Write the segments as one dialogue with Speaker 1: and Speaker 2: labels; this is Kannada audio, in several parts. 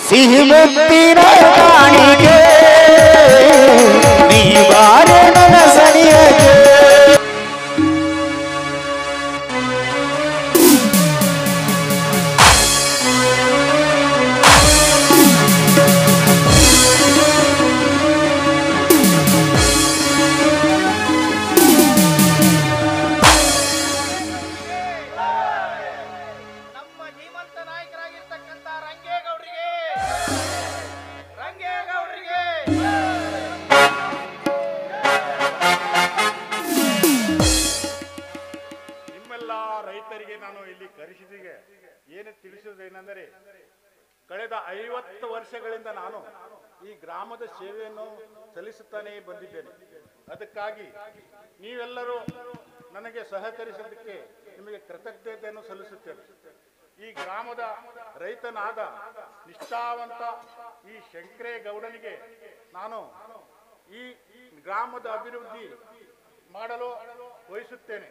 Speaker 1: ಸಿಹಿ ಮುತ್ತಿನ ಕಾಣಿಕೆ ನೀ ಬಾರೆ ನನ್ನ ಸನಿಯಗೆ
Speaker 2: ನಮ್ಮ ಧೀಮಂತ ನಾಯಕರಾಗಿರ್ತಕ್ಕಂಥ ರಂಗೇಗೌಡರಿಗೆ ರಂಗೇಗೌಡರಿಗೆ
Speaker 3: ನಿಮ್ಮೆಲ್ಲ ರೈತರಿಗೆ ನಾನು ಇಲ್ಲಿ ಕರೆಸಿದಿಗೆ ಏನು ತಿಳಿಸುವುದೇನೆಂದರೆ ಕಳೆದ ಐವತ್ತು ವರ್ಷಗಳಿಂದ ನಾನು ಈ ಗ್ರಾಮದ ಸೇವೆಯನ್ನು ಸಲ್ಲಿಸುತ್ತಾನೇ ಬಂದಿದ್ದೇನೆ ಅದಕ್ಕಾಗಿ ನೀವೆಲ್ಲರೂ ನನಗೆ ಸಹಕರಿಸಿದ್ದಕ್ಕೆ ನಿಮಗೆ ಕೃತಜ್ಞತೆಯನ್ನು ಸಲ್ಲಿಸುತ್ತೇನೆ ಈ ಗ್ರಾಮದ ರೈತನಾದ ನಿಷ್ಠಾವಂತ ಈ ಶಂಕರೇಗೌಡನಿಗೆ ನಾನು ಈ ಗ್ರಾಮದ ಅಭಿವೃದ್ಧಿ ಮಾಡಲು ವಹಿಸುತ್ತೇನೆ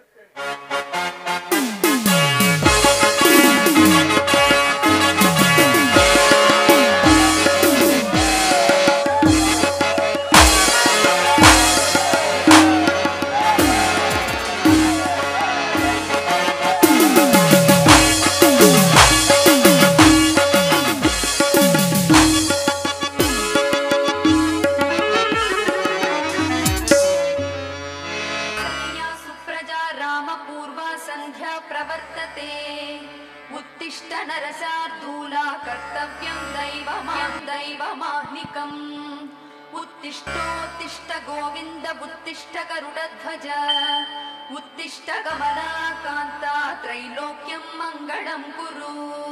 Speaker 4: या सुप्रजा रामपूर्वा सन्ध्या प्रवर्तते उत्तिष्ठ नरसार्दूला कर्तव्यं दैवमा दैवमाह्निकम् उत्तिष्ठोत्तिष्ठ गोविन्द उत्तिष्ठ गरुडध्वज उत्तिष्ठ कमलाकान्ता त्रैलोक्यं मङ्गलं कुरु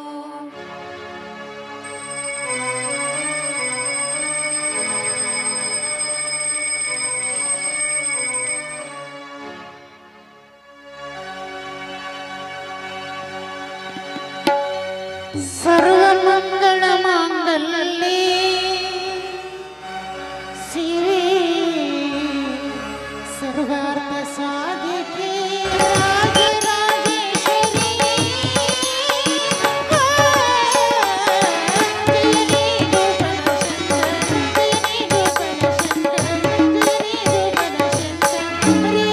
Speaker 5: ಸರ್ವಮಂಗಳ ಮಾಂಗಲ್ಯೇ ಶಿವೆ ಸರ್ವಾರ್ಥ ಸಾಧಿಕೆ ರಾಜರಾಜೇಶ್ವರಿ ಜಯನಿ ಗೋಪಾಲ ಶಂಕರ ಜಯನಿ ಗೋಪಾಲ ಶಂಕರ ಜಯನಿ ಗೋಪಾಲ ಶಂಕರ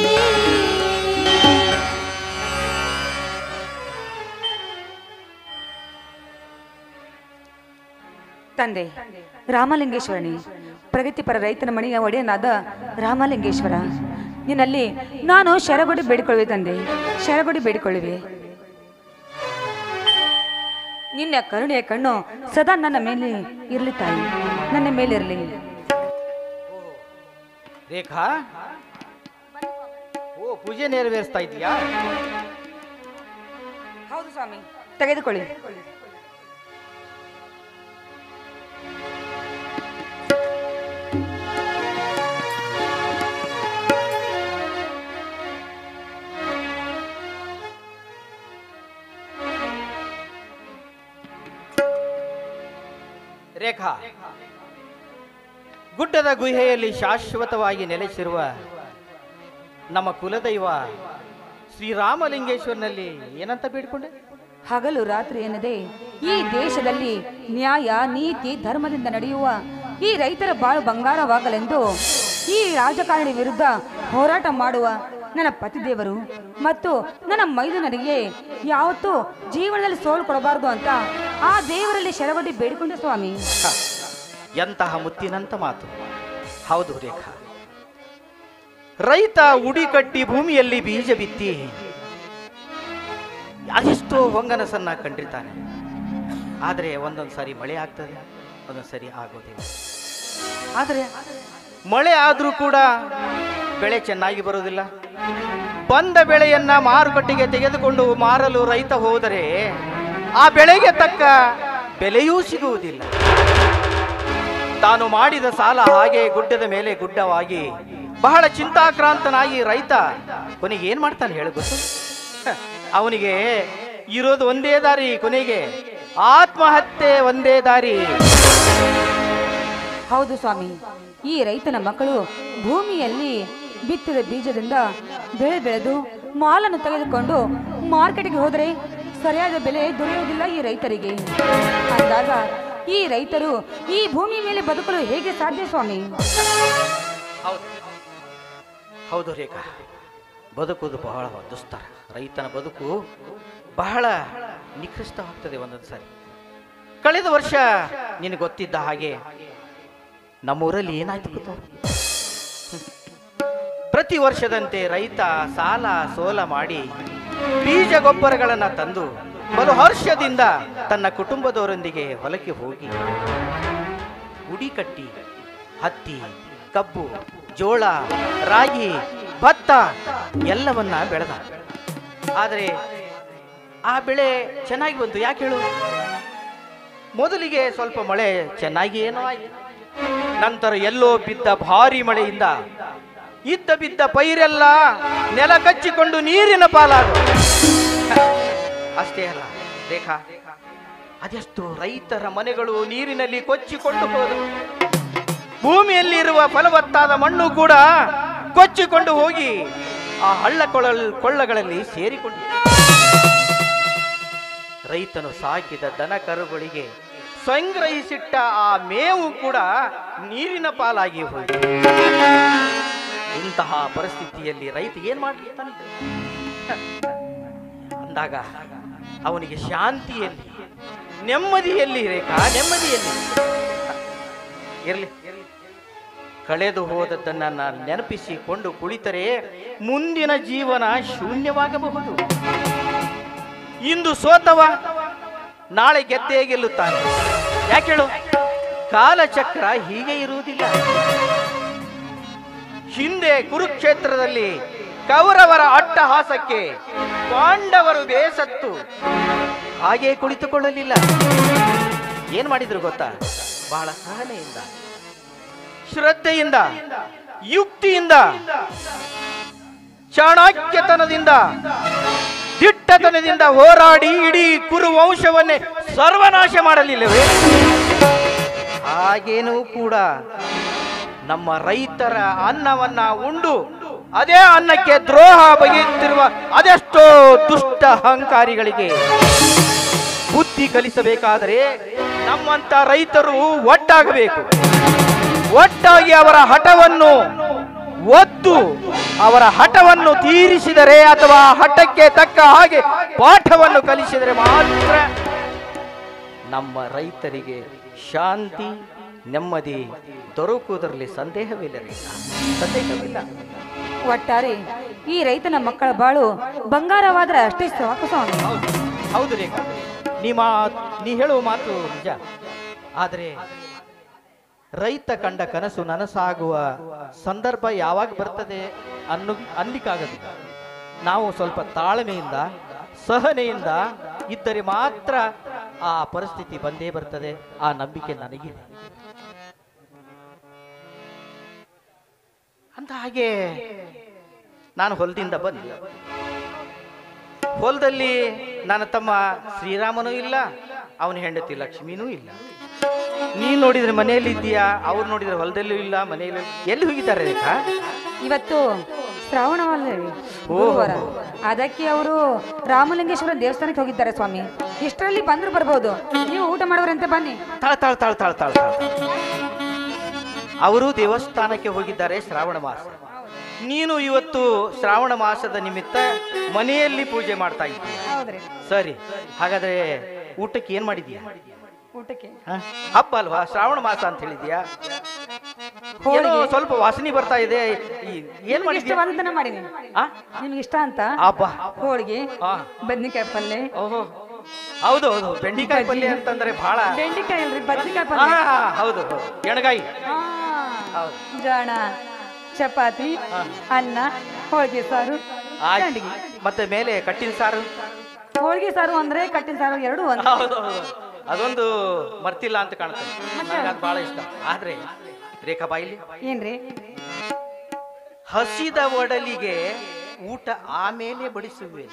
Speaker 6: ತಂದೆ ರಾಮಲಿಂಗೇಶ್ವರನಿ ಪ್ರಗತಿಪರ ರೈತನ ಮನೆಯ ಒಡೆಯನಾದ ರಾಮಲಿಂಗೇಶ್ವರ ನಿನ್ನಲ್ಲಿ ನಾನು ಶರಗುಡಿ ಬೇಡಿಕೊಳ್ಳುವೆ ತಂದೆ ಶರಗುಡಿ ಬೇಡಿಕೊಳ್ಳುವೆ ನಿನ್ನ ಕರುಣೆಯ ಕಣ್ಣು ಸದಾ ನನ್ನ ಮೇಲೆ ಇರಲಿ ತಾಯಿ ನನ್ನ ಮೇಲಿರಲಿ
Speaker 2: ರೇಖಾ ಓ ಪೂಜೆ ನೆರವೇರಿಸ್ತಾ ಇದೀಯಾ
Speaker 6: ಹೌದು ಸ್ವಾಮಿ ತೆಗೆದುಕೊಳ್ಳಿ
Speaker 2: ರೇಖಾ ಗುಡ್ಡದ ಗುಹೆಯಲ್ಲಿ ಶಾಶ್ವತವಾಗಿ ನೆಲೆಸಿರುವ ನಮ್ಮ ಕುಲದೈವ ಶ್ರೀರಾಮಲಿಂಗೇಶ್ವರನಲ್ಲಿ ಏನಂತ ಬೇಡ್ಕೊಂಡೆ
Speaker 6: ಹಗಲು ರಾತ್ರಿ ಎನ್ನದೆ ಈ ದೇಶದಲ್ಲಿ ನ್ಯಾಯ ನೀತಿ ಧರ್ಮದಿಂದ ನಡೆಯುವ ಈ ರೈತರ ಬಾಳು ಬಂಗಾರವಾಗಲೆಂದು ಈ ರಾಜಕಾರಣಿ ವಿರುದ್ಧ ಹೋರಾಟ ಮಾಡುವ ನನ್ನ ಪತಿದೇವರು ಮತ್ತು ನನ್ನ ಮೈದುನರಿಗೆ ಯಾವತ್ತೂ ಜೀವನದಲ್ಲಿ ಸೋಲು ಕೊಡಬಾರದು ಅಂತ ಆ ದೇವರಲ್ಲಿ ಶರವಡಿ ಬೇಡಿಕೊಂಡೆ ಸ್ವಾಮಿ
Speaker 2: ಹ, ಎಂತಹ ಮುತ್ತಿನಂತ ಮಾತು ಹೌದು ರೇಖಾ ರೈತ ಉಡಿ ಕಟ್ಟಿ ಭೂಮಿಯಲ್ಲಿ ಬೀಜ ಬಿತ್ತಿ ಅದೆಷ್ಟೋ ಹೊಂಗನಸನ್ನ ಕಂಡಿರ್ತಾನೆ ಆದರೆ ಒಂದೊಂದು ಸಾರಿ ಮಳೆ ಆಗ್ತದೆ ಒಂದೊಂದು ಸರಿ ಆಗೋದಿಲ್ಲ ಆದರೆ ಮಳೆ ಆದರೂ ಕೂಡ ಬೆಳೆ ಚೆನ್ನಾಗಿ ಬರೋದಿಲ್ಲ ಬಂದ ಬೆಳೆಯನ್ನ ಮಾರುಕಟ್ಟೆಗೆ ತೆಗೆದುಕೊಂಡು ಮಾರಲು ರೈತ ಹೋದರೆ ಆ ಬೆಳೆಗೆ ತಕ್ಕ ಬೆಲೆಯೂ ಸಿಗುವುದಿಲ್ಲ ತಾನು ಮಾಡಿದ ಸಾಲ ಹಾಗೆ ಗುಡ್ಡದ ಮೇಲೆ ಗುಡ್ಡವಾಗಿ ಬಹಳ ಚಿಂತಾಕ್ರಾಂತನಾಗಿ ರೈತ ಕೊನೆಗೆ ಏನ್ ಮಾಡ್ತಾನೆ ಹೇಳು ಗೊತ್ತು ಹ, ಅವನಿಗೆ ಇರೋದು ಒಂದೇ ದಾರಿ ಕೊನೆಗೆ ಆತ್ಮಹತ್ಯೆ ಒಂದೇ ದಾರಿ
Speaker 6: ಹೌದು ಸ್ವಾಮಿ ಈ ರೈತನ ಮಕ್ಕಳು ಭೂಮಿಯಲ್ಲಿ ಬಿತ್ತಿದ ಬೀಜದಿಂದ ಬೆಳೆ ಬೆಳೆದು ಮಾಲನ್ನು ತೆಗೆದುಕೊಂಡು ಮಾರ್ಕೆಟ್ಗೆ ಹೋದರೆ ಸರಿಯಾದ ಬೆಲೆ ದೊರೆಯುವುದಿಲ್ಲ ಈ ರೈತರಿಗೆ ಅಂದಾಗ ಈ ರೈತರು ಈ ಭೂಮಿ ಮೇಲೆ ಬದುಕಲು ಹೇಗೆ ಸಾಧ್ಯ ಸ್ವಾಮಿ
Speaker 2: ಹೌದು ಹೌದು ರೇಖಾ ಬದುಕುವುದು ಬಹಳ ದುಸ್ತರ ರೈತನ ಬದುಕು ಬಹಳ ನಿಕೃಷ್ಟವಾಗ್ತದೆ ಒಂದೊಂದು ಸಾರಿ ಕಳೆದ ವರ್ಷ ನಿನಗೆ ಗೊತ್ತಿದ್ದ ಹಾಗೆ ನಮ್ಮೂರಲ್ಲಿ ಏನಾಯ್ತು ಗೊತ್ತಾ? ಪ್ರತಿ ವರ್ಷದಂತೆ ರೈತ ಸಾಲ ಸೋಲ ಮಾಡಿ ಬೀಜ ಗೊಬ್ಬರಗಳನ್ನು ತಂದು ಬಲು ಹರ್ಷದಿಂದ ತನ್ನ ಕುಟುಂಬದವರೊಂದಿಗೆ ಹೊಲಕ್ಕೆ ಹೋಗಿ ಗುಡಿ ಕಟ್ಟಿ ಹತ್ತಿ ಕಬ್ಬು ಜೋಳ ರಾಗಿ ಭತ್ತ ಎಲ್ಲವನ್ನ ಬೆಳೆದ ಆದರೆ ಆ ಬೆಳೆ ಚೆನ್ನಾಗಿ ಬಂತು ಯಾಕೆ ಹೇಳು ಮೊದಲಿಗೆ ಸ್ವಲ್ಪ ಮಳೆ ಚೆನ್ನಾಗಿ ಏನೋ ಆಯ್ತು ನಂತರ ಎಲ್ಲೋ ಬಿದ್ದ ಭಾರಿ ಮಳೆಯಿಂದ ಇದ್ದ ಬಿದ್ದ ಪೈರೆಲ್ಲ ನೆಲ ಕಚ್ಚಿಕೊಂಡು ನೀರಿನ ಪಾಲಾದ ಅಷ್ಟೇ ಅಲ್ಲ ರೇಖಾ ಅದೆಷ್ಟು ರೈತರ ಮನೆಗಳು ನೀರಿನಲ್ಲಿ ಕೊಚ್ಚಿಕೊಂಡು ಹೋದವು ಭೂಮಿಯಲ್ಲಿರುವ ಫಲವತ್ತಾದ ಮಣ್ಣು ಕೂಡ ಕೊಚ್ಚಿಕೊಂಡು ಹೋಗಿ ಆ ಹಳ್ಳ ಕೊಳ್ಳ ಕೊಳ್ಳಗಳಲ್ಲಿ ಸೇರಿಕೊಂಡಿದೆ ರೈತನು ಸಾಕಿದ ದನ ಕರುಗಳಿಗೆ ಸಂಗ್ರಹಿಸಿಟ್ಟ ಆ ಮೇವು ಕೂಡ ನೀರಿನ ಪಾಲಾಗಿ ಹೋಯಿತು ಇಂತಹ ಪರಿಸ್ಥಿತಿಯಲ್ಲಿ ರೈತ ಏನ್ ಮಾಡ್ತಾನೆ ಅಂದಾಗ ಅವನಿಗೆ ಶಾಂತಿಯಲ್ಲಿ ನೆಮ್ಮದಿಯಲ್ಲಿ ರೇಖಾ ನೆಮ್ಮದಿಯಲ್ಲಿ ಇರಲಿ ಕಳೆದು ಹೋದದ್ದನ್ನ ನಾನು ನೆನಪಿಸಿಕೊಂಡು ಕುಳಿತರೆ ಮುಂದಿನ ಜೀವನ ಶೂನ್ಯವಾಗಬಹುದು ಇಂದು ಸೋತವ ನಾಳೆ ಗೆದ್ದೇ ಗೆಲ್ಲುತ್ತಾನೆ ಯಾಕೆ ಹೇಳು ಕಾಲಚಕ್ರ ಹೀಗೆ ಇರುವುದಿಲ್ಲ ಹಿಂದೆ ಕುರುಕ್ಷೇತ್ರದಲ್ಲಿ ಕೌರವರ ಅಟ್ಟಹಾಸಕ್ಕೆ ಪಾಂಡವರು ಬೇಸತ್ತು ಹಾಗೆ ಕುಳಿತುಕೊಳ್ಳಲಿಲ್ಲ ಏನ್ ಮಾಡಿದ್ರು ಗೊತ್ತಾ ಬಹಳ ಸಹನೆಯಿಂದ ಶ್ರದ್ಧೆಯಿಂದ ಯುಕ್ತಿಯಿಂದ ಚಾಣಾಕ್ಯತನದಿಂದ ದಿಟ್ಟತನದಿಂದ ಹೋರಾಡಿ ಇಡೀ ಕುರು ವಂಶವನ್ನೇ ಸರ್ವನಾಶ ಮಾಡಲಿಲ್ಲವೇ ಹಾಗೇನೂ ಕೂಡ ನಮ್ಮ ರೈತರ ಅನ್ನವನ್ನ ಉಂಡು ಅದೇ ಅನ್ನಕ್ಕೆ ದ್ರೋಹ ಬಗೆಯುತ್ತಿರುವ ಅದೆಷ್ಟೋ ದುಷ್ಟ ಅಹಂಕಾರಿಗಳಿಗೆ ಬುದ್ಧಿ ಕಲಿಸಬೇಕಾದರೆ ನಮ್ಮಂತ ರೈತರು ಒಟ್ಟಾಗಬೇಕು ಒಟ್ಟಾಗಿ ಅವರ ಹಠವನ್ನು ಒದ್ದು ಅವರ ಹಠವನ್ನು ತೀರಿಸಿದರೆ ಅಥವಾ ಹಠಕ್ಕೆ ತಕ್ಕ ಹಾಗೆ ಪಾಠವನ್ನು ಕಲಿಸಿದರೆ ಮಾತ್ರ ನಮ್ಮ ರೈತರಿಗೆ ಶಾಂತಿ ನೆಮ್ಮದಿ ದೊರಕುವುದರಲ್ಲಿ ಸಂದೇಹವಿಲ್ಲ ರೇಖಾ. ಸಂದೇಹವಿಲ್ಲ
Speaker 6: ಒಟ್ಟಾರೆ ಈ ರೈತನ ಮಕ್ಕಳ ಬಾಳು ಬಂಗಾರವಾದ್ರೆ ಅಷ್ಟೇ ಸಾಕು ಸ್ವಾಮಿ
Speaker 2: ಹೌದು ಹೌದು ರೇಖಾ ನೀ ಮಾ ನೀ ಹೇಳುವ ಮಾತು ನಿಜ ಆದರೆ ರೈತ ಕಂಡ ಕನಸು ನನಸಾಗುವ ಸಂದರ್ಭ ಯಾವಾಗ ಬರ್ತದೆ ಅನ್ನು ಅನ್ಲಿಕ್ಕಾಗದು ನಾವು ಸ್ವಲ್ಪ ತಾಳ್ಮೆಯಿಂದ ಸಹನೆಯಿಂದ ಇದ್ದರೆ ಮಾತ್ರ ಆ ಪರಿಸ್ಥಿತಿ ಬಂದೇ ಬರ್ತದೆ ಆ ನಂಬಿಕೆ ನನಗಿದೆ ಅಂತ ಹಾಗೆ ನಾನು ಹೊಲದಿಂದ ಬಂದೆ ಹೊಲದಲ್ಲಿ ನನ್ನ ತಮ್ಮ ಶ್ರೀರಾಮನೂ ಇಲ್ಲ ಅವನ ಹೆಂಡತಿ ಲಕ್ಷ್ಮಿನೂ ಇಲ್ಲ ನೀನ್ ನೋಡಿದ್ರೆ ಮನೆಯಲ್ಲಿ ಇದೆಯಾ ಅವ್ರು ನೋಡಿದ್ರೆ ಹೊಲದಲ್ಲೂ ಇಲ್ಲ ಮನೆಯಲ್ಲಿ ಎಲ್ಲಿ ಹೋಗಿದ್ದಾರೆ ರೇಖಾ
Speaker 6: ಇವತ್ತು ಶ್ರಾವಣವಲ್ಲ ಗುರುವಾರ ಅದಕ್ಕೆ ಅವರು ರಾಮಲಿಂಗೇಶ್ವರ ದೇವಸ್ಥಾನಕ್ಕೆ ಹೋಗಿದ್ದಾರೆ ಸ್ವಾಮಿ ಇಷ್ಟರಲ್ಲಿ ಬಂದ್ರು ಬರ್ಬೋದು ನೀವು ಊಟ ಮಾಡೋರಂತೆ ಬನ್ನಿ
Speaker 2: ತಾಳ್ ತಾಳ್ ತಾಳ್ ತಾಳ್ ತಾಳ್ ತಾಳ್ ಅವರು ದೇವಸ್ಥಾನಕ್ಕೆ ಹೋಗಿದ್ದಾರೆ ಶ್ರಾವಣ ಮಾಸ ನೀನು ಇವತ್ತು ಶ್ರಾವಣ ಮಾಸದ ನಿಮಿತ್ತ ಮನೆಯಲ್ಲಿ ಪೂಜೆ ಮಾಡ್ತಾ ಇದ್ದೀಯ
Speaker 6: ಹೌದ್ರಿ
Speaker 2: ಸರಿ ಹಾಗಾದ್ರೆ ಊಟಕ್ಕೆ ಏನ್ ಮಾಡಿದೀಯ
Speaker 6: ಊಟಕ್ಕೆ
Speaker 2: ಹ? ಹಬ್ಬ ಅಲ್ವಾ ಶ್ರಾವಣ ಮಾಸ ಅಂತ ಹೇಳಿದ್ಯಾ ಏನೋ ಸ್ವಲ್ಪ ವಾಸನೆ ಬರ್ತಾ ಇದೆ ಈ- ಏನ್
Speaker 6: ನಿಮ್ಗೆ
Speaker 2: ಮಾಡಿದ್ಯಾ
Speaker 6: ಇಷ್ಟವಾದದ್ದನ್ನ ಮಾಡೀನಿ
Speaker 2: ಆ?
Speaker 6: ನಿಮ್ಗೆ ಇಷ್ಟ ಅಂತ
Speaker 2: ಅಬ್ಬಾ
Speaker 6: ಹೋಳಿಗೆ
Speaker 2: ಆ.
Speaker 6: ಬದ್ನಿಕಾಯಿ ಪಲ್ಯ
Speaker 2: ಓಹೋ ಹೌದು ಹೌದು ಬೆಂಡಿಕಾಯಿ ಪಲ್ಯ ಅಂತಂದ್ರೆ ಬಹಳ
Speaker 6: ಬೆಂಡೆಕಾಯಿ ಅಲ್ರಿ ಬದ್ನಿಕಾಯಿ
Speaker 2: ಆ,
Speaker 6: ಪಲ್ಯ
Speaker 2: ಹೌದು ಹೌದು ಎಣಗಾಯಿ
Speaker 6: ಆ,
Speaker 2: ಹೌದು.
Speaker 6: ಜಾಣ ಚಪಾತಿ ಅನ್ನ ಹೋಳಿಗೆ ಸಾರು
Speaker 2: ಆಯ್ತು
Speaker 6: ಸಂಡಿಗೆ.
Speaker 2: ಮತ್ತೆ ಮೇಲೆ ಕಟ್ಟಿನ ಸಾರು
Speaker 6: ಹೋಳಿಗೆ ಸಾರು ಅಂದ್ರೆ ಕಟ್ಟಿನ ಸಾರು ಎರಡು ಒಂದು
Speaker 2: ಹೌದು ಹೌದು ಅದೊಂದು ಮರ್ತಿಲ್ಲ ಅಂತ ಕಾಣುತ್ತೆ ನನಗೆ ಅದು ಬಹಳ ಇಷ್ಟ ಆದ್ರೆ ರೇಖಾ ಬಾಯಿಲಿ
Speaker 6: ಏನ್ರಿ
Speaker 2: ಹಸಿದ ಒಡಲಿಗೆ ಊಟ ಆಮೇಲೆ ಬಡಿಸುವೆ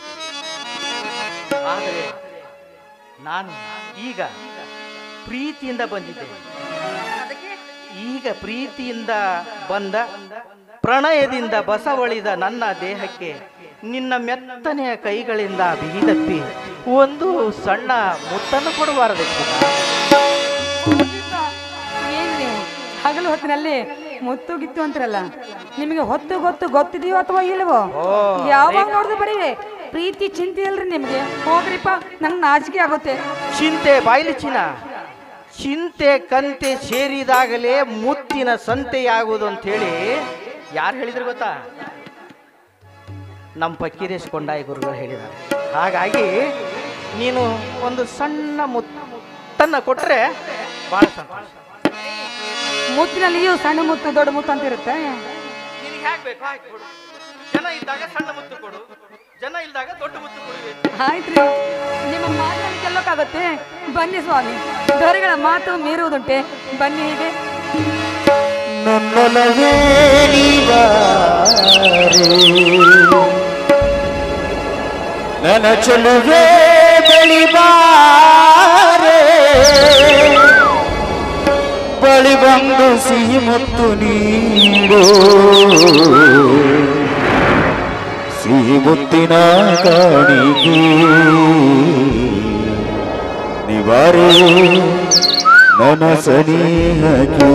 Speaker 2: ಆದರೆ ನಾನು ಈಗ ಪ್ರೀತಿಯಿಂದ ಬಂದಿದ್ದೇನೆ ಈಗ ಪ್ರೀತಿಯಿಂದ ಬಂದ ಪ್ರಣಯದಿಂದ ಬಸವಳಿದ ನನ್ನ ದೇಹಕ್ಕೆ ನಿನ್ನ ಮೆತ್ತನೆಯ ಕೈಗಳಿಂದ ಬಿಗಿದಪ್ಪಿ ಒಂದು ಸಣ್ಣ ಮುತ್ತನ್ನು ಕೊಡಬಾರದು
Speaker 6: ಏನ್ ನೀವು ಹಗಲು ಹೊತ್ತಿನಲ್ಲಿ ಮುತ್ತು ಗಿತ್ತು ಅಂತಾರಲ್ಲ ನಿಮಗೆ ಹೊತ್ತು ಗೊತ್ತು ಗೊತ್ತಿದೆಯೋ ಅಥವಾ ಇಲ್ವೋ ಯಾವಾಗ ನೋಡಿದ್ರು ಬರೀ ಪ್ರೀತಿ ಚಿಂತೆ ಇಲ್ರಿ ನಿಮಗೆ ಹೋಗ್ರಿಪ್ಪ ನಂಗೆ ನಾಚಿಕೆ ಆಗುತ್ತೆ
Speaker 2: ಚಿಂತೆ ಬಾಯಿಲಿ ಚಿನ್ನ ಚಿಂತೆ ಕಂತೆ ಸೇರಿದಾಗಲೇ ಮುತ್ತಿನ ಸಂತೆಯಾಗುವುದು ಅಂತೇಳಿ ಯಾರು ಹೇಳಿದ್ರು ಗೊತ್ತಾ ನಮ್ಮ ಪಕ್ಕೀರೇಶ್ ಕೊಂಡಾಯಿ ಗುರುಗಳು ಹೇಳಿದ್ದಾರೆ ಹಾಗಾಗಿ ನೀನು ಒಂದು ಸಣ್ಣ ಮುತ್ತನ್ನು ಕೊಟ್ಟರೆ ಭಾಳ ಸಂತೋಷ
Speaker 6: ಮುತ್ತಿನಲ್ಲಿಯೂ ಸಣ್ಣ ಮುತ್ತು ದೊಡ್ಡ ಮುತ್ತು ಅಂತ ಇರುತ್ತೆ
Speaker 2: ನಿನಗೆ ಹೇಗೆ ಬೇಕು ಹಾಗೆ ಕೊಡು ಜನ ಇದ್ದಾಗ ಸಣ್ಣ ಮುತ್ತು ಕೊಡು ಜನ ಇಲ್ದಾಗ ದೊಡ್ಡ ಮುತ್ತು ಕೊಡುವೆ
Speaker 6: ಆಯ್ತ್ರಿ ನಿಮ್ಮ ಮಾತನ್ನು ಗೆಲ್ಲೋಕ್ಕಾಗತ್ತೆ ಬನ್ನಿ ಸ್ವಾಮಿ ದೊರೆಗಳ ಮಾತು ಮೀರುವುದುಂಟೆ ಬನ್ನಿ ಹೀಗೆ
Speaker 1: ನನ್ನೊಲವೇ ನೀವಾರೆ ನನ್ನ ಚೆಲುವೆ ಬೆಳಿಬಾರೆ ಬಳಿ ಬಂದು ಸಿಹಿ ಮುತ್ತು ನೀಡು ಸಿಹಿ ಮುತ್ತಿನ ಕಾಣಿಕೆ ನಿವಾರೆ ನನ್ನ ಸನಿಹಕ್ಕೆ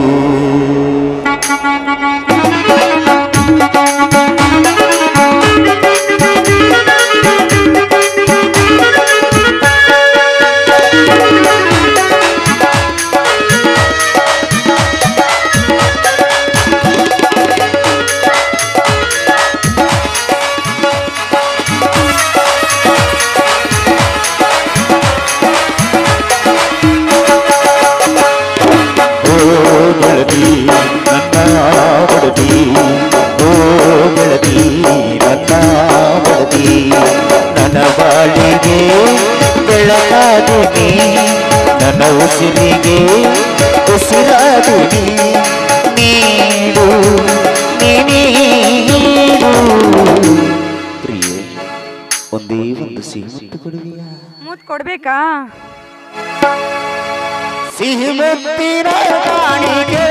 Speaker 1: ಓ ಗೆಳತಿ ನನ್ನ ಬಡತಿ ಓ ಗೆಳತಿ ನನ್ನ ಬಡತಿ ನನ್ನ ಬಾಳಿಗೆ ಬೆಳಕಾದು ನೀ ನನ್ನ ಉಸಿರಿಗೆ ಉಸಿರಾದು ನೀ ನೀಡು ನೀ ನೀಡು ಪ್ರಿಯೆ ಒಂದೇ ಒಂದು ಸಿಹಿ ಕೊಡುವಿಯಾ
Speaker 6: ಮುತ್ತು ಕೊಡ್ಬೇಕಾ
Speaker 1: ಸಿಹಿ ಮುತ್ತಿನ ಕಾಣಿಕೆ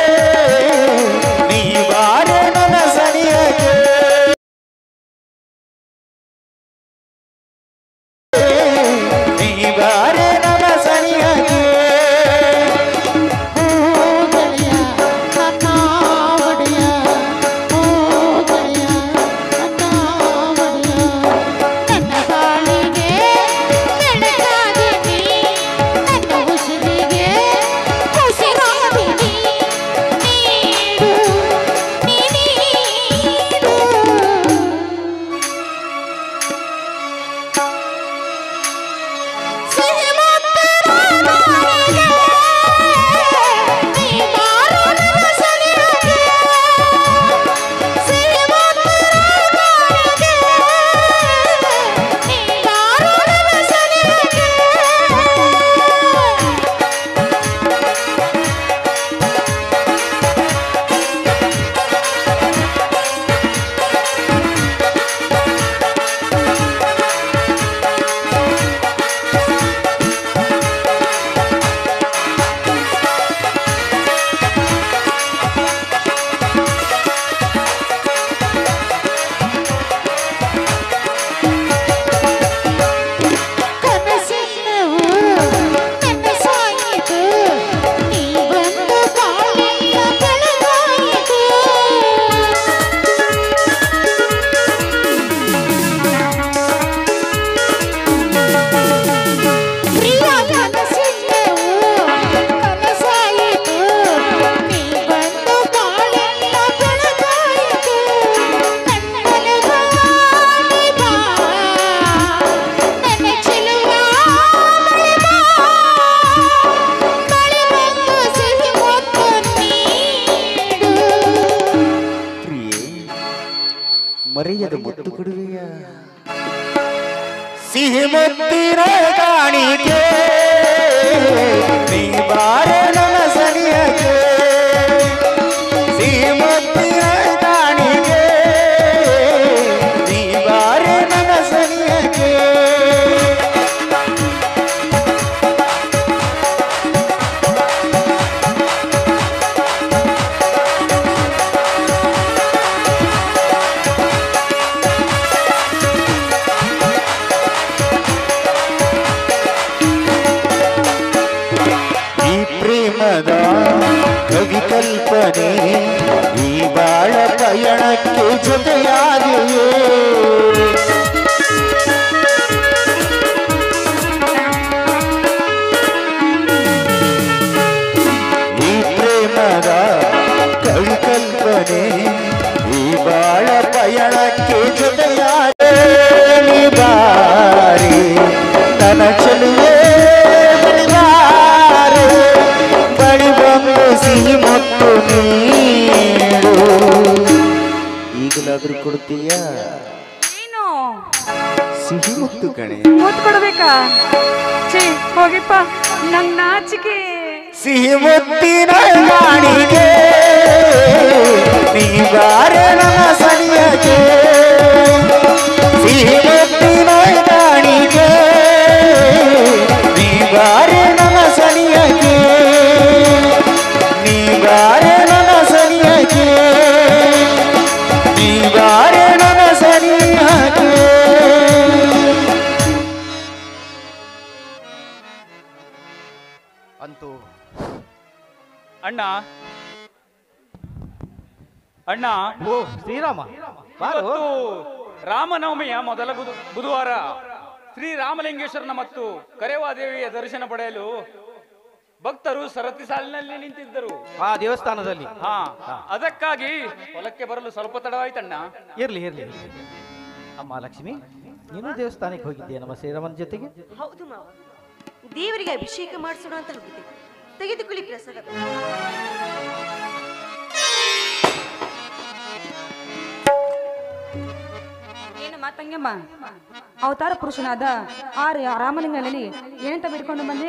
Speaker 1: ನೀವಾರೆ ನನ್ನ ಸನಿಯಕ್ಕೆ ನೀವಾರೆ ನನ್ನ ಸನಿಯಕ್ಕೆ
Speaker 5: ಓ ಗೆಳೆಯ ನನ್ನ ಒಡೆಯ ಓ ಗೆಳೆಯ ನನ್ನ ಒಡೆಯ ನನ್ನ ಬಾಳಿಗೆ ಬೆಳಕಾದೆ ನೀ ನನ್ನ ಉಸಿರಿಗೆ ಉಸಿರಾದೆ ನೀ ನೀಡು ನೀ ನೀಡು ಸಿಹಿ ಮುತ್ತಿನ ಕಾಣಿಕೆ ನೀ ಬಾರೋ ನನ್ನ ಸನಿಹಕ್ಕೆ ಸಿಹಿ ಮುತ್ತಿನ ಕಾಣಿಕೆ ನೀ ಬಾರೋ ನನ್ನ ಸನಿಹಕ್ಕೆ ಕನಸಿನವು ನನಸಾಯಿತು ನೀ ಬಂದು ಬಾಳೆಲ್ಲ ಬೆಳಗಾಯಿತು ಪ್ರಿಯ ಕನಸಿನವು ಕನಸಾಯಿತು ನೀ ಬಂದು ಬಾಳೆಲ್ಲ ಬೆಳಗಾಯಿತು ನನ್ನೊಲಗಾನಿ ಬಾ ನನ್ನ ಚೆಲುವ ಬಳಿ ಬಾ ಬಳಿ ಬಂದು ಸಿಹಿ ಮುತ್ತು ನೀಡು
Speaker 1: ಪ್ರಿಯೆ ಮರೆಯದ ಮುತ್ತು ಕೊಡುವೆಯ ಸಿಹಿ ಮುತ್ತಿನ ಕಾಣಿಕೆ ನೀ ಬಾರೆ ನನ್ನ ಸನಿಯಕ್ಕೆ ಸಿಹಿ ಮುತ್ತಿನ ಕಾಣಿಕೆ ನೀ ಬಾರೆ ನನ್ನ ಸನಿಯಕ್ಕೆ ಈ ಪ್ರೇಮದ ಕವಿ ಕಲ್ಪನೆ ಈ ಬಾಳ ಪಯಣಕ್ಕೆ ಜೊತೆಯಾದೆಯೇ ಈ ಪ್ರೇಮದ ಕವಿ ಕಲ್ಪನೆ ಈ ಬಾಳ ಪಯಣಕ್ಕೆ ಜೊತೆಯಾದೆ ಬಾರಿ ನನ್ನ ಚೆಲುವೆ ಬಳಿಬಾರೆ ಬಳಿ ಬಂದು ಸಿಹಿ ಮುತ್ತು ನೀಡು ಈಗಲಾದ್ರೂ ಕೊಡ್ತೀಯಾ
Speaker 6: ಏನು
Speaker 1: ಸಿಹಿ ಮುತ್ತು ಕಣೆ
Speaker 6: ಮೂತ್ ಕೊಡ್ಬೇಕಾ ಛೀ ಹೋಗಿಪ್ಪ ನಂಗ್ ನಾಚಿಕೆ
Speaker 1: ಸಿಹಿ ಮುತ್ತಿನ ಕಾಣಿಗೆ ನೀ ಬಾರೆ ನನ್ನ ಸನಿಯಗೆ ಸಿಹಿ ಮುತ್ತಿನ ಕಾಣಿಗೆ ನೀ ಬಾರೆ ನನ್ನ ಸನಿಯಗೆ ನೀ ಬಾರೆ ನನ್ನ ಸನಿಯಗೆ ನೀ ಬಾರೆ ನನ್ನ ಸನಿಯಗೆ
Speaker 2: ಅಂತೂ
Speaker 7: ಅಣ್ಣ ಅಣ್ಣ
Speaker 2: ಓ ಶ್ರೀರಾಮ ಬಾರು
Speaker 7: ಇವತ್ತು ರಾಮನವಮಿಯ ಮೊದಲ ಬುಧ- ಬುಧವಾರ ಶ್ರೀ ರಾಮಲಿಂಗೇಶ್ವರನ ಮತ್ತು ಕರೇವಾದೇವಿಯ ದರ್ಶನ ಪಡೆಯಲು ಭಕ್ತರು ಸರತಿ ಸಾಲಿನಲ್ಲಿ ನಿಂತಿದ್ದರು
Speaker 2: ಆ ದೇವಸ್ಥಾನದಲ್ಲಿ
Speaker 7: ಹಾ ಅದಕ್ಕಾಗಿ ಹೊಲಕ್ಕೆ ಬರಲು ಸ್ವಲ್ಪ ತಡವಾಯ್ತಣ್ಣ
Speaker 2: ಇರ್ಲಿ ಇರ್ಲಿ ಇರ್ಲಿ. ಅಮ್ಮ ಲಕ್ಷ್ಮಿ ನೀನು ದೇವಸ್ಥಾನಕ್ಕೆ ಹೋಗಿದ್ದೆ ನಮ್ಮ ಶ್ರೀರಾಮನ ಜೊತೆಗೆ
Speaker 8: ಹೌದು ಮಾವ ದೇವರಿಗೆ ಅಭಿಷೇಕ ಮಾಡಿಸೋಣ ಅಂತ ಹೋಗಿದ್ದೆ ತೆಗೆದುಕೊಳ್ಳಿ ಪ್ರಸಾದ
Speaker 6: ಏನು ಮಾತಂಗಮ್ಮ ಅವತಾರ ಪುರುಷನಾದ ಆ ರ- ರಾಮಲಿಂಗನಲ್ಲಿ ಏನಂತ ಬಿಡ್ಕೊಂಡು ಬಂದೆ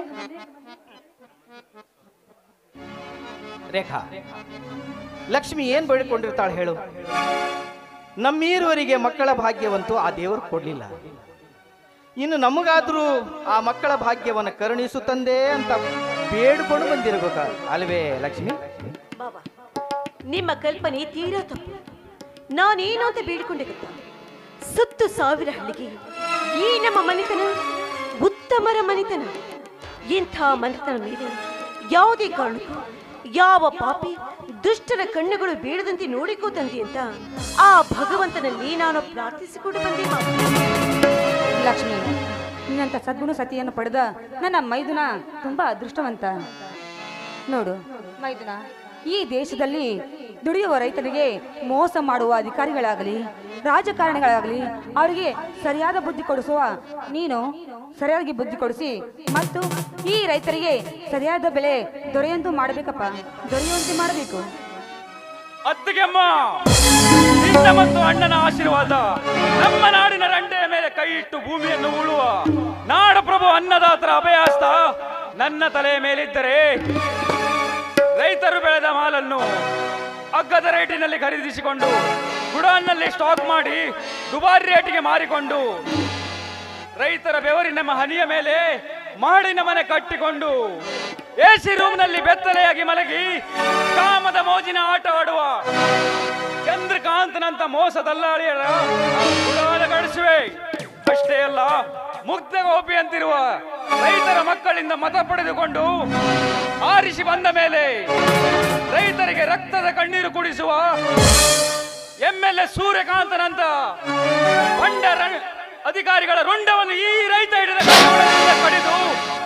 Speaker 2: ರೇಖಾ ಲಕ್ಷ್ಮಿ ಏನ್ ಬೇಡಿಕೊಂಡಿರ್ತಾಳೆ ಹೇಳು ನಮ್ಮೀರುವರಿಗೆ ಮಕ್ಕಳ ಭಾಗ್ಯವಂತೂ ಆ ದೇವರು ಕೊಡ್ಲಿಲ್ಲ ಇನ್ನು ನಮಗಾದ್ರೂ ಆ ಮಕ್ಕಳ ಭಾಗ್ಯವನ್ನು ಕರುಣಿಸು ತಂದೆ ಅಂತ ಬೇಡ್ಕೊಂಡು ಬಂದಿರಬೇಕ ಅಲ್ವೇ ಲಕ್ಷ್ಮಿ
Speaker 8: ಬಾಬಾ ನಿಮ್ಮ ಕಲ್ಪನೆ ತೀರಾ ತಪ್ಪು ನಾನೇನು ಅಂತ ಬೇಡಿಕೊಂಡೆ ಗೊತ್ತಾ ಸತ್ತು ಸಾವಿರ ಹಳ್ಳಿಗೆ ಈ ನಮ್ಮ ಮನೆತನ ಉತ್ತಮರ ಮನೆತನ ಇಂಥ ಮನೆತನ ಮೇಲೆ ಯಾವುದೇ ಕಾರಣಕ್ಕೂ ಯಾವ ಪಾಪಿ ದುಷ್ಟರ ಕಣ್ಣುಗಳು ಬೀಳದಂತೆ ನೋಡಿಕೋ ತಂದೆ ಅಂತ ಆ ಭಗವಂತನಲ್ಲಿ ನಾನು ಪ್ರಾರ್ಥಿಸಿಕೊಂಡು ಬಂದೆ ಮಾವ.
Speaker 6: ಲಕ್ಷ್ಮಿ ನಿನ್ನಂಥ ಸದ್ಗುಣ ಸತಿಯನ್ನು ಪಡೆದ ನನ್ನ ಮೈದುನ ತುಂಬಾ ಅದೃಷ್ಟವಂತ ನೋಡು ಮೈದುನ ಈ ದೇಶದಲ್ಲಿ ದುಡಿಯುವ ರೈತರಿಗೆ ಮೋಸ ಮಾಡುವ ಅಧಿಕಾರಿಗಳಾಗಲಿ ರಾಜಕಾರಣಿಗಳಾಗಲಿ ಅವರಿಗೆ ಸರಿಯಾದ ಬುದ್ಧಿ ಕೊಡಿಸುವ ನೀನು ಸರಿಯಾಗಿ ಬುದ್ಧಿ ಕೊಡಿಸಿ ಮತ್ತು ಈ ರೈತರಿಗೆ ಸರಿಯಾದ ಬೆಲೆ ದೊರೆಯಂತೂ ಮಾಡಬೇಕಪ್ಪ ದೊರೆಯುವಂತೆ ಮಾಡಬೇಕು
Speaker 7: ಅತ್ತಿಗೆಮ್ಮ ನಿನ್ನ ಮತ್ತು ಅಣ್ಣನ ಆಶೀರ್ವಾದ ನಮ್ಮ ನಾಡಿನ ರಂಡೆಯ ಮೇಲೆ ಕೈ ಇಟ್ಟು ಭೂಮಿಯನ್ನು ಉಳುವ ನಾಡಪ್ರಭು ಅನ್ನದಾತರ ಅಭಯಾಸ್ತ ನನ್ನ ತಲೆಯ ಮೇಲಿದ್ದರೆ ರೈತರು ಬೆಳೆದ ಮಾಲನ್ನು ಅಗ್ಗದ ರೇಟಿನಲ್ಲಿ ಖರೀದಿಸಿಕೊಂಡು ಗುಡಾನ್ನಲ್ಲಿ ಸ್ಟಾಕ್ ಮಾಡಿ ದುಬಾರಿ ರೇಟಿಗೆ ಮಾರಿಕೊಂಡು ರೈತರ ಬೆವರಿನ ಮ- ಹನಿಯ ಮೇಲೆ ಮಾಡಿನ ಮನೆ ಕಟ್ಟಿಕೊಂಡು ಎಸಿ ರೂಮ್ನಲ್ಲಿ ಬೆತ್ತಲೆಯಾಗಿ ಮಲಗಿ ಕಾಮದ ಮೋಜಿನ ಆಟ ಆಡುವ ಚಂದ್ರಕಾಂತನಂತ ಮೋಸ ದಲ್ಲಾಳಿಯರ ಗುಡಾಲ ಗಳಿಸುವೆ ಅಷ್ಟೇ ಅಲ್ಲ ಮುಗ್ಧ ಗೋಪಿ ಅಂತಿರುವ ರೈತರ ಮಕ್ಕಳಿಂದ ಮತ ಪಡೆದುಕೊಂಡು ಆರಿಸಿ ಬಂದ ಮೇಲೆ ರೈತರಿಗೆ ರಕ್ತದ ಕಣ್ಣೀರು ಕುಡಿಸುವ ಎಂ ಎಲ್ ಎ ಸೂರ್ಯಕಾಂತನಂತ ಬಂಡ ರ- ಅಧಿಕಾರಿಗಳ ರುಂಡವನ್ನು ಈ ರೈತ ಹಿಡಿದ ಕೈಗೊಳದಿಂದ ಕಡಿದು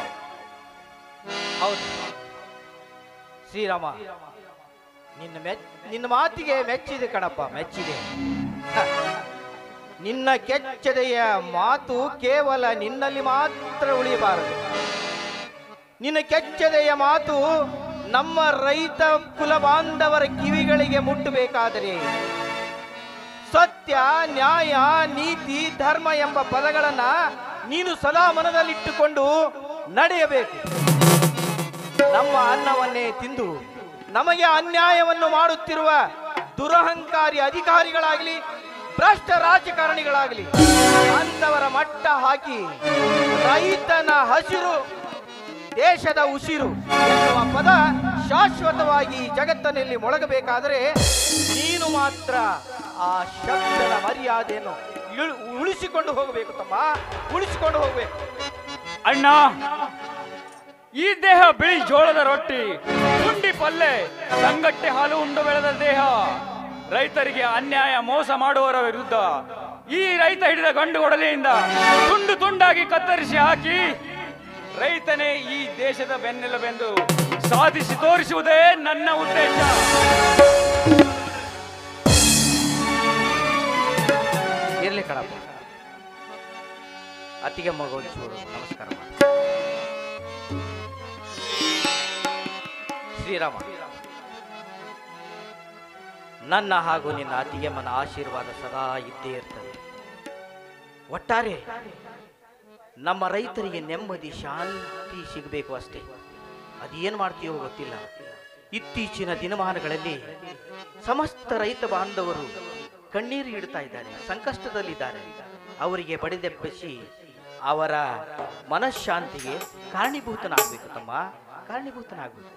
Speaker 2: ಹೌದು ಶ್ರೀರಾಮ ನಿನ್ನ ಮೆಚ್ ನಿನ್ನ ಮಾತಿಗೆ ಮೆಚ್ಚಿದೆ ಕಣಪ್ಪ ಮೆಚ್ಚಿದೆ ಹ. ನಿನ್ನ ಕೆಚ್ಚದೆಯ ಮಾತು ಕೇವಲ ನಿನ್ನಲ್ಲಿ ಮಾತ್ರ ಉಳಿಯಬಾರದು ನಿನ್ನ ಕೆಚ್ಚದೆಯ ಮಾತು ನಮ್ಮ ರೈತ ಕುಲ ಬಾಂಧವರ ಕಿವಿಗಳಿಗೆ ಮುಟ್ಟಬೇಕಾದರೆ ಸತ್ಯ ನ್ಯಾಯ ನೀತಿ ಧರ್ಮ ಎಂಬ ಪದಗಳನ್ನ ನೀನು ಸದಾ ಮನದಲ್ಲಿಟ್ಟುಕೊಂಡು ನಡೆಯಬೇಕು ನಮ್ಮ ಅನ್ನವನ್ನೇ ತಿಂದು ನಮಗೆ ಅನ್ಯಾಯವನ್ನು ಮಾಡುತ್ತಿರುವ ದುರಹಂಕಾರಿ ಅಧಿಕಾರಿಗಳಾಗಲಿ ಭ್ರಷ್ಟ ರಾಜಕಾರಣಿಗಳಾಗಲಿ ಅಂತವರ ಮಟ್ಟ ಹಾಕಿ ರೈತನ ಹಸಿರು ದೇಶದ ಉಸಿರು ಎನ್ನುವ ಪದ ಶಾಶ್ವತವಾಗಿ ಈ ಜಗತ್ತಿನಲ್ಲಿ ಮೊಳಗಬೇಕಾದರೆ ನೀನು ಮಾತ್ರ ಆ ಶಬ್ದದ ಮರ್ಯಾದೆಯನ್ನು ಇಳು- ಉಳಿಸಿಕೊಂಡು ಹೋಗಬೇಕು ತಮ್ಮ ಉಳಿಸಿಕೊಂಡು ಹೋಗಬೇಕು
Speaker 7: ಅಣ್ಣ ಈ ದೇಹ ಬಿಳಿ ಜೋಳದ ರೊಟ್ಟಿ ಪುಂಡಿ ಪಲ್ಲೆ ಸಂಗಟ್ಟೆ ಹಾಲು ಉಂಡು ಬೆಳೆದ ದೇಹ ರೈತರಿಗೆ ಅನ್ಯಾಯ ಮೋಸ ಮಾಡುವವರ ವಿರುದ್ಧ ಈ ರೈತ ಹಿಡಿದ ಗಂಡು ಒಡಲೆಯಿಂದ ತುಂಡು ತುಂಡಾಗಿ ಕತ್ತರಿಸಿ ಹಾಕಿ ರೈತನೇ ಈ ದೇಶದ ಬೆನ್ನೆಲುಬೆಂದು ಸಾಧಿಸಿ ತೋರಿಸುವುದೇ ನನ್ನ ಉದ್ದೇಶ
Speaker 2: ಇರ್ಲಿ ಕಣಪ್ಪ ಅತ್ತಿಗೆ ಮಗ ಒಂಚೂರು ನಮಸ್ಕಾರ ಮಾಡಿ ಶ್ರೀರಾಮ ನನ್ನ ಹಾಗೂ ನಿನ್ನ ಅತ್ತಿಗೆಮ್ಮನ ಆಶೀರ್ವಾದ ಸದಾ ಇದ್ದೇ ಇರ್ತದೆ ಒಟ್ಟಾರೆ ನಮ್ಮ ರೈತರಿಗೆ ನೆಮ್ಮದಿ ಶಾಂತಿ ಸಿಗಬೇಕು ಅಷ್ಟೇ ಅದೇನು ಮಾಡ್ತೀವೋ ಗೊತ್ತಿಲ್ಲ ಇತ್ತೀಚಿನ ದಿನಮಾನಗಳಲ್ಲಿ ಸಮಸ್ತ ರೈತ ಬಾಂಧವರು ಕಣ್ಣೀರು ಇಡ್ತಾ ಇದ್ದಾರೆ ಸಂಕಷ್ಟದಲ್ಲಿದ್ದಾರೆ ಅವರಿಗೆ ಬಡಿದೆಬ್ಬಿಸಿ ಅವರ ಮನಃಶಾಂತಿಗೆ ಕಾರಣೀಭೂತನಾಗಬೇಕು ತಮ್ಮ ಕಾರಣೀಭೂತನಾಗಬೇಕು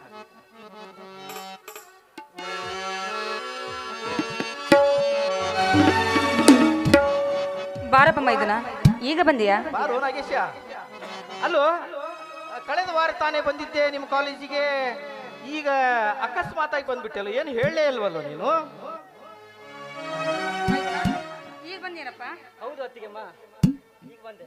Speaker 6: ಬಾರಪ್ಪ ಮೈದನ ಈಗ ಬಂದಿಯಾ
Speaker 2: ಬಾರೋ ನಾಗೇಶ ಅಲ್ಲೋ ಕಳೆದ ವಾರ ತಾನೇ ಬಂದಿದ್ದೆ ನಿಮ್ಮ ಕಾಲೇಜಿಗೆ ಈಗ ಅಕಸ್ಮಾತಾಗಿ ಬಂದ್ಬಿಟ್ಟಲ್ಲ ಏನು ಹೇಳಲೇ ಇಲ್ವಲ್ಲ ನೀನು
Speaker 6: ಈಗ ಬಂದೇನಪ್ಪ
Speaker 8: ಹೌದು ಅತ್ತಿಗೆಮ್ಮ ಈಗ ಬಂದೆ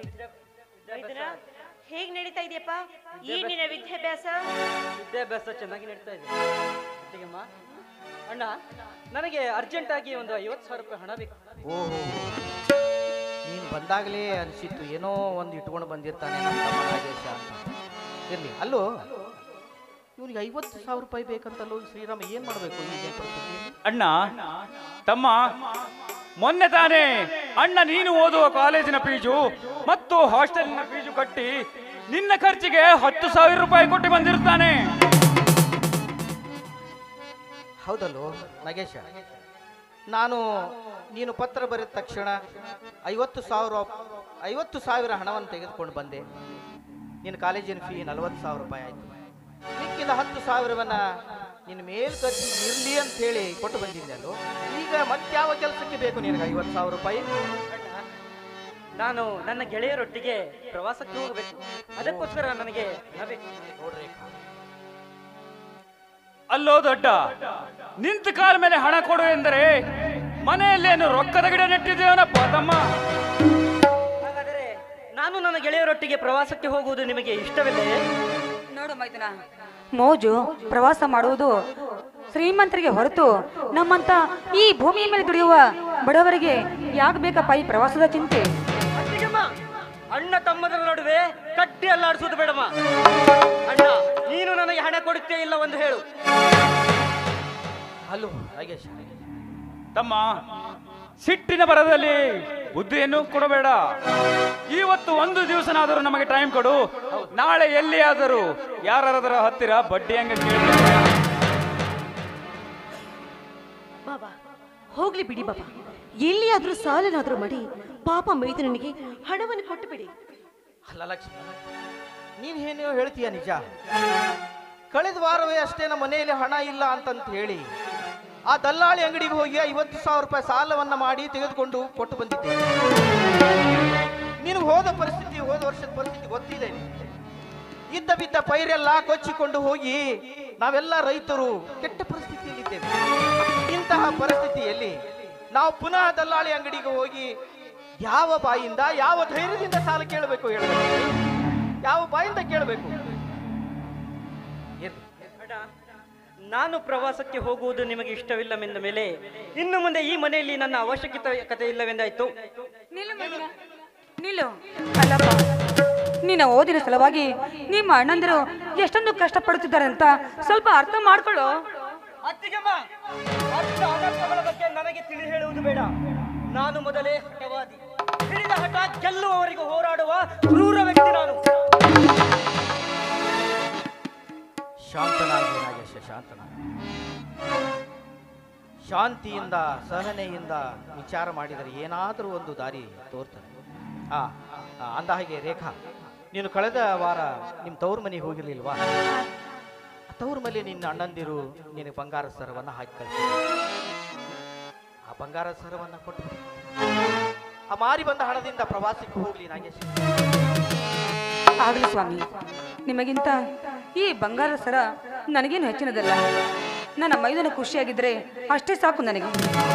Speaker 8: ಹೇಗ್ ನಡೀತಾ ಇದೆಯಪ್ಪ ಈ ನಿನ್ನ ವಿದ್ಯಾಭ್ಯಾಸ
Speaker 9: ವಿದ್ಯಾಭ್ಯಾಸ ಚೆನ್ನಾಗಿ ನಡೀತಾ ಇದೆ ಅತ್ತಿಗೆಮ್ಮ ಅಣ್ಣ ನನಗೆ ಅರ್ಜೆಂಟ್ ಆಗಿ ಒಂದು ಐವತ್ತು ಸಾವಿರ ರೂಪಾಯಿ ಹಣ ಬೇಕು
Speaker 2: ಓಹೋ ನೀನು ಬಂದಾಗಲೇ ಅನಿಸಿತ್ತು ಏನೋ ಒಂದು ಇಟ್ಕೊಂಡು ಬಂದಿರ್ತಾನೆ ನಮ್ಮ ತಮ್ಮ ನಾಗೇಶ ಅಂತ ಇರಲಿ ಅಲ್ಲೋ ಇವನಿಗೆ ಐವತ್ತು ಸಾವಿರ ರೂಪಾಯಿ ಬೇಕಂತಲ್ಲೋ ಶ್ರೀರಾಮ ಏನು ಮಾಡಬೇಕು ಈಗ ಪರಿಸ್ಥಿತಿಯಲ್ಲಿ?
Speaker 7: ಅಣ್ಣ ತಮ್ಮ ಮೊನ್ನೆ ತಾನೇ ಅಣ್ಣ ನೀನು ಓದುವ ಕಾಲೇಜಿನ ಫೀಜು ಮತ್ತು ಹಾಸ್ಟೆಲಿನ ಫೀಜು ಕಟ್ಟಿ ನಿನ್ನ ಖರ್ಚಿಗೆ ಹತ್ತು ಸಾವಿರ ರೂಪಾಯಿ ಕೊಟ್ಟು ಬಂದಿರುತ್ತಾನೆ
Speaker 2: ಹೌದಲ್ಲೋ ನಾಗೇಶ ನಾನು ನೀನು ಪತ್ರ ಬರೆದ ತಕ್ಷಣ ಐವತ್ತು ಸಾವಿರ ಐವತ್ತು ಸಾವಿರ ಹಣವನ್ನು ತೆಗೆದುಕೊಂಡು ಬಂದೆ ನಿನ್ನ ಕಾಲೇಜಿನ ಫೀ ನಲವತ್ತು ಸಾವಿರ ರೂಪಾಯಿ ಆಯಿತು ಮಿಕ್ಕಿದ ಹತ್ತು ಸಾವಿರವನ್ನ ನಿನ್ನ ಮೇಲ್ ಖರ್ಚು ಇರಲಿ ಅಂತ ಹೇಳಿ ಕೊಟ್ಟು ಬಂದಿದ್ದೆ ಅಲ್ಲೋ ಈಗ ಮತ್ಯಾವ ಕೆಲಸಕ್ಕೆ ಬೇಕು ನಿನಗೆ ಐವತ್ತು ಸಾವಿರ ರೂಪಾಯಿ
Speaker 9: ನಾನು ನನ್ನ ಗೆಳೆಯರೊಟ್ಟಿಗೆ ಪ್ರವಾಸಕ್ಕೆ ಹೋಗಬೇಕು ಅದಕ್ಕೋಸ್ಕರ ನನಗೆ ಹಣ ಬೇಕು
Speaker 2: ನೋಡ್ರಿ
Speaker 7: ಅಲ್ಲೋ ದೊಡ್ಡ ನಿಂತ ಕಾಲ ಮೇಲೆ ಹಣ ಕೊಡು ಎಂದರೆ ಮನೆಯಲ್ಲೇನು ರೊಕ್ಕದ ಗಿಡ ನೆಟ್ಟಿದ್ದೇವನಪ್ಪ ತಮ್ಮ
Speaker 9: ಹಾಗಾದರೆ ನಾನು ನನ್ನ ಗೆಳೆಯರೊಟ್ಟಿಗೆ ಪ್ರವಾಸಕ್ಕೆ ಹೋಗುವುದು ನಿಮಗೆ ಇಷ್ಟವಿಲ್ಲೇ
Speaker 6: ನೋಡು ಮೈದನ ಮೋಜು ಪ್ರವಾಸ ಮಾಡುವುದು ಶ್ರೀಮಂತರಿಗೆ ಹೊರತು ನಮ್ಮಂತ ಈ ಭೂಮಿಯ ಮೇಲೆ ದುಡಿಯುವ ಬಡವರಿಗೆ ಯಾಕೆ ಬೇಕಪ್ಪ ಈ ಪ್ರವಾಸದ ಚಿಂತೆ
Speaker 9: ಅತ್ತಿಗೆಮ್ಮ, ಅಣ್ಣ ತಮ್ಮದರ ನಡುವೆ ಕಟ್ಟಿ ಅಲ್ಲಾಡಿಸುವುದು ಬೇಡಮ್ಮ ಅಣ್ಣ ನೀನು ನನಗೆ ಹಣ ಕೊಡುತ್ತೇ ಇಲ್ಲ ಒಂದು ಹೇಳು
Speaker 2: ಹಲೋ ನಾಗೇಶ್
Speaker 7: ತಮ್ಮ ಸಿಟ್ಟಿನ ಬರದಲ್ಲಿ ಬುದ್ಧಿಯನ್ನು ಕೊಡಬೇಡ ಇವತ್ತು ಒಂದು ದಿವಸನಾದರೂ ನಮಗೆ ಟೈಮ್ ಕೊಡು ನಾಳೆ ಎಲ್ಲಿಯಾದರೂ ಯಾರದರ ಹತ್ತಿರ ಬಡ್ಡಿ ಹಂಗ ಕೇಳ್ತಾರೆ
Speaker 8: ಬಾಬಾ ಹೋಗ್ಲಿ ಬಿಡಿ ಬಾಬಾ ಎಲ್ಲಿಯಾದ್ರೂ ಸಾಲನಾದ್ರೂ ಮಾಡಿ ಪಾಪ ಮೈದನನಿಗೆ ಹಣವನ್ನು ಕೊಟ್ಟು ಬಿಡಿ
Speaker 2: ಅಲ್ಲ ಲಕ್ಷ್ಮಿ ನೀನು ಏನು ಹೇಳ್ತೀಯ ನಿಜ ಕಳೆದ ವಾರವೇ ಅಷ್ಟೇ ನಮ್ಮ ಮನೆಯಲ್ಲಿ ಹಣ ಇಲ್ಲ ಅಂತಂತ ಹೇಳಿ ಆ ದಲ್ಲಾಳಿ ಅಂಗಡಿಗೆ ಹೋಗಿ ಐವತ್ತು ಸಾವಿರ ರೂಪಾಯಿ ಸಾಲವನ್ನ ಮಾಡಿ ತೆಗೆದುಕೊಂಡು ಕೊಟ್ಟು ಬಂದಿದ್ದೆ ನಿನಗೆ ಹೋದ ಪರಿಸ್ಥಿತಿ ಹೋದ ವರ್ಷದ ಪರಿಸ್ಥಿತಿ ಗೊತ್ತಿದೆ ನಿನಗೆ. ಇದ್ದ ಬಿದ್ದ ಪೈರೆಲ್ಲ ಕೊಚ್ಚಿಕೊಂಡು ಹೋಗಿ ನಾವೆಲ್ಲ ರೈತರು ಕೆಟ್ಟ ಪರಿಸ್ಥಿತಿಯಲ್ಲಿದ್ದೇವೆ ಇಂತಹ ಪರಿಸ್ಥಿತಿಯಲ್ಲಿ ನಾವು ಪುನಃ ದಲ್ಲಾಳಿ ಅಂಗಡಿಗೆ ಹೋಗಿ ಯಾವ ಬಾಯಿಂದ ಯಾವ ಧೈರ್ಯದಿಂದ ಸಾಲ ಕೇಳಬೇಕು ಹೇಳಬೇಕು ಯಾವ ಬಾಯಿಂದ ಕೇಳಬೇಕು
Speaker 9: ಅಣ್ಣ, ನಾನು ಪ್ರವಾಸಕ್ಕೆ ಹೋಗುವುದು ನಿಮಗೆ ಇಷ್ಟವಿಲ್ಲವೆಂದ ಮೇಲೆ ಇನ್ನು ಮುಂದೆ ಈ ಮನೆಯಲ್ಲಿ ನನ್ನ ಅವಶ್ಯಕತೆ ಕತೆ ಇಲ್ಲವೆಂದಾಯ್ತು
Speaker 6: ನಿಲ್ಲು ಮೈದನ, ನಿಲ್ಲು ಅಲ್ಲಪ್ಪ ನಿನ್ನ ಓದಿನ ಸಲುವಾಗಿ ನಿಮ್ಮ ಅಣ್ಣಂದಿರು ಎಷ್ಟೊಂದು ಕಷ್ಟಪಡುತ್ತಿದ್ದಾರೆ ಅಂತ ಸ್ವಲ್ಪ ಅರ್ಥ ಮಾಡ್ಕೊಳ್ಳೋ
Speaker 9: ಅತ್ತಿಗೆಮ್ಮ ಅಷ್ಟ ಅನರ್ಥಗಳ ಬಗ್ಗೆ ನನಗೆ ತಿಳಿ ಹೇಳುವುದು ಬೇಡ ನಾನು ಮೊದಲೇ ಹಠವಾದಿ ಹಿಡಿದ ಹಠ ಗೆಲ್ಲುವವರೆಗೂ ಹೋರಾಡುವ ಕ್ರೂರ ವ್ಯಕ್ತಿ ನಾನು
Speaker 2: ಶಾಂತನಾಗಿ ನಾಗೇಶ ಶಾಂತನಾಗಿ ಶಾಂತಿಯಿಂದ ಸಹನೆಯಿಂದ ವಿಚಾರ ಮಾಡಿದರೆ ಏನಾದರೂ ಒಂದು ದಾರಿ ತೋರ್ತದೆ ಆ ಆ, ಅಂದ ಹಾಗೆ ರೇಖಾ ನೀನು ಕಳೆದ ವಾರ ನಿಮ್ಮ ತವ್ರ ಮನೆಗೆ ಹೋಗಿರ್ಲಿಲ್ವಾ ಆ ತವ್ರ ಮನೆ ನಿನ್ನ ಅಣ್ಣಂದಿರು ನಿನಗೆ ಬಂಗಾರ ಸರವನ್ನು ಹಾಕಿ ಕಳಿಸಿ ಆ ಬಂಗಾರ ಸರವನ್ನು ಕೊಟ್ಟು ಆ ಮಾರಿ ಬಂದ ಹಣದಿಂದ ಪ್ರವಾಸಕ್ಕೆ ಹೋಗ್ಲಿ ನಾಗೇಶ್
Speaker 6: ಆಗಲಿ ಸ್ವಾಮಿ ನಿಮಗಿಂತ ಈ ಬಂಗಾರದ ಸರ ನನಗೇನು ಹೆಚ್ಚಿನದಲ್ಲ ನನ್ನ ಮೈದನ ಖುಷಿಯಾಗಿದ್ರೆ ಅಷ್ಟೇ ಸಾಕು ನನಗೆ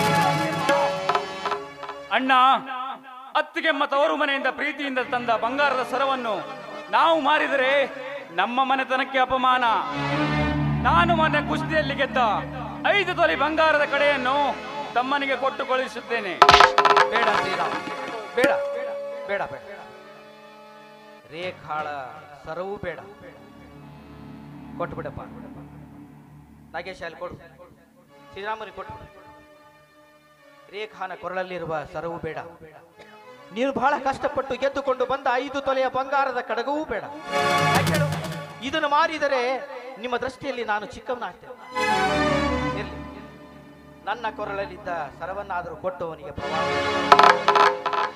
Speaker 7: ಅಣ್ಣ ಅತ್ತಿಗೆಮ್ಮ ತವರು ಮನೆಯಿಂದ ಪ್ರೀತಿಯಿಂದ ತಂದ ಬಂಗಾರದ ಸರವನ್ನು ನಾವು ಮಾರಿದರೆ ನಮ್ಮ ಮನೆತನಕ್ಕೆ ಅಪಮಾನ ನಾನು ಮೊನ್ನೆ ಕುಸ್ತಿಯಲ್ಲಿ ಗೆದ್ದ ಐದು ತೊಲಿ ಬಂಗಾರದ ಕಡೆಯನ್ನು ತಮ್ಮನಿಗೆ ಕೊಟ್ಟು ಕಳುಹಿಸುತ್ತೇನೆ
Speaker 2: ಬೇಡ ಶ್ರೀರಾಮ್ ಬೇಡ ಬೇಡ ಬೇಡ ರೇಖಾಳ ಸರವೂ ಬೇಡ ಕೊಟ್ಟು ಬಿಡಪ್ಪ ನಾಗೇಶ ಅಲ್ಲಿ ಕೊಡು ಶ್ರೀರಾಮನಿಗೆ ಕೊಟ್ಟು ಬಿಡು. ರೇಖಾನ ಕೊರಳಲ್ಲಿರುವ ಸರವು ಬೇಡ ನೀನು ಬಹಳ ಕಷ್ಟಪಟ್ಟು ಗೆದ್ದುಕೊಂಡು ಬಂದ ಐದು ತೊಲೆಯ ಬಂಗಾರದ ಕಡಗವೂ ಬೇಡ ಯಾಕೆ ಹೇಳು? ಇದನ್ನು ಮಾರಿದರೆ ನಿಮ್ಮ ದೃಷ್ಟಿಯಲ್ಲಿ ನಾನು ಚಿಕ್ಕವನಾಗ್ತೇನೆ ಇರ್ಲಿ ನನ್ನ ಕೊರಳಲ್ಲಿದ್ದ ಸರವನ್ನಾದರೂ ಕೊಟ್ಟು ಅವನಿಗೆ ಪ್ರವಾಸ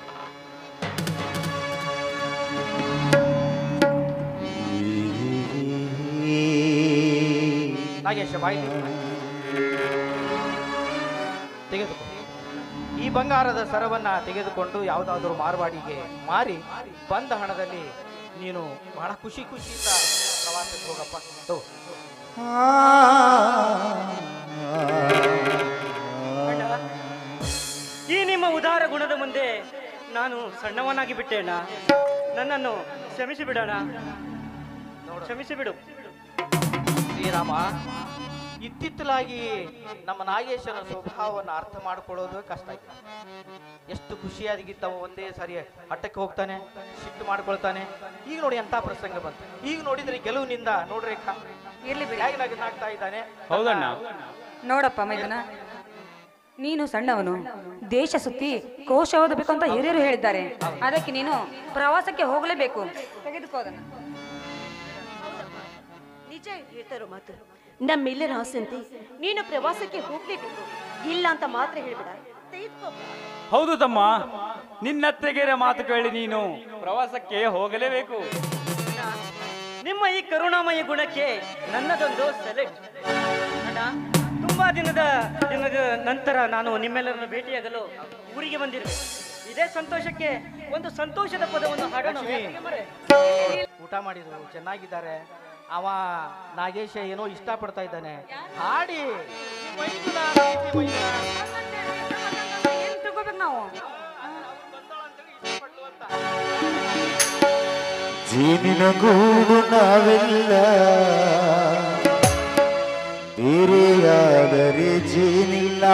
Speaker 2: ನಾಗೇಶ ಬಾಯಿ ತೆಗೆದುಕೊ ಈ ಬಂಗಾರದ ಸರವನ್ನ ತೆಗೆದುಕೊಂಡು ಯಾವುದಾದರೂ ಮಾರ್ವಾಡಿಗೆ ಮಾರಿ ಬಂದ ಹಣದಲ್ಲಿ ನೀನು ಬಹಳ ಖುಷಿ ಖುಷಿಯಿಂದ ಪ್ರವಾಸಕ್ಕೆ ಹೋಗಪ್ಪ ತಗೋ.
Speaker 9: ಅಣ್ಣ ಈ ನಿಮ್ಮ ಉದಾರ ಗುಣದ ಮುಂದೆ ನಾನು ಸಣ್ಣವನಾಗಿ ಬಿಟ್ಟೆಣ್ಣ ನನ್ನನ್ನು ಕ್ಷಮಿಸಿ ಬಿಡೋಣ ಕ್ಷಮಿಸಿ ಬಿಡು
Speaker 2: ಶ್ರೀರಾಮ ಇತ್ತಿತ್ತಲಾಗಿ ನಮ್ಮ ನಾಗೇಶನ ಸ್ವಭಾವವನ್ನು ಅರ್ಥ ಮಾಡ್ಕೊಳ್ಳೋದು ಕಷ್ಟ ಆಗಿದೆ ಎಷ್ಟು ಖುಷಿಯಾಗಿದ್ದವ ಒಂದೇ ಸಾರಿ ಹಟ್ಟಕ್ಕೆ ಹೋಗ್ತಾನೆ ಸಿಟ್ಟು ಮಾಡ್ಕೊಳ್ತಾನೆ ಈಗ ನೋಡಿ ಎಂತ ಪ್ರಸಂಗ ಬಂತು ಈಗ ನೋಡಿದ್ರೆ ಗೆಲುವಿನಿಂದ ನೋಡ್ರಿ ಕ-
Speaker 6: ಇರ್ಲಿ ಬಿಡಿ
Speaker 2: ಹೇಗೆ ನಗನಾಗ್ತಾ ಇದ್ದಾನೆ
Speaker 7: ಹೌದಣ್ಣ
Speaker 6: ನೋಡಪ್ಪ ಮೈದನ ನೀನು ಸಣ್ಣವನು ದೇಶ ಸುತ್ತಿ ಕೋಶ ಓದಬೇಕು ಅಂತ ಹಿರಿಯರು ಹೇಳಿದ್ದಾರೆ ಅದಕ್ಕೆ ನೀನು ಪ್ರವಾಸಕ್ಕೆ ಹೋಗಲೇಬೇಕು ತೆಗೆದುಕೋ ಅದನ್ನ
Speaker 8: ನಿಜ ಹೇಳ್ತಾರೋ ಮಾತು ನಮ್ಮೆಲ್ಲರ ಆಸೆಂತೆ ನೀನು ಪ್ರವಾಸಕ್ಕೆ ಹೋಗ್ಲೇಬೇಕು ಇಲ್ಲ ಅಂತ ಮಾತ್ರ ಹೇಳ್ಬೇಡ ತೆಗೆದುಕೋ
Speaker 7: ಹೌದು ತಮ್ಮ ನಿನ್ನತ್ತೆಗೆರೆ ಮಾತು ಕೇಳಿ ನೀನು ಪ್ರವಾಸಕ್ಕೆ ಹೋಗಲೇಬೇಕು
Speaker 9: ನಿಮ್ಮ ಈ ಕರುಣಾಮಯ ಗುಣಕ್ಕೆ ನನ್ನದೊಂದು ಸೆಲೆಕ್ಟ್ ಅಣ್ಣ ತುಂಬಾ ದಿನದ ದಿನದ ನಂತರ ನಾನು ನಿಮ್ಮೆಲ್ಲರನ್ನು ಭೇಟಿಯಾಗಲು ಊರಿಗೆ ಬಂದಿರುವೆ ಇದೇ ಸಂತೋಷಕ್ಕೆ ಒಂದು ಸಂತೋಷದ ಪದವನ್ನು ಹಾಡೋಣ
Speaker 2: ಲಕ್ಷ್ಮಿ. ಊಟ ಮಾಡಿದ್ರು ಚೆನ್ನಾಗಿದ್ದಾರೆ ಅವ ನಾಗೇಶ ಏನೋ ಇಷ್ಟಪಡ್ತಾ ಇದ್ದಾನೆ ಹಾಡಿ ಈ ಮೈದುನ, ಪ್ರೀತಿ ಮೈದುನ.
Speaker 6: ಏನ್ ತಿಳ್ಕೊಬೇಕು ನಾವು
Speaker 1: ಜೀನಿನ ಗೂಡು ನಾವೆಲ್ಲ ಬೇರೆಯಾದರೆ ಜೀನಿಲ್ಲ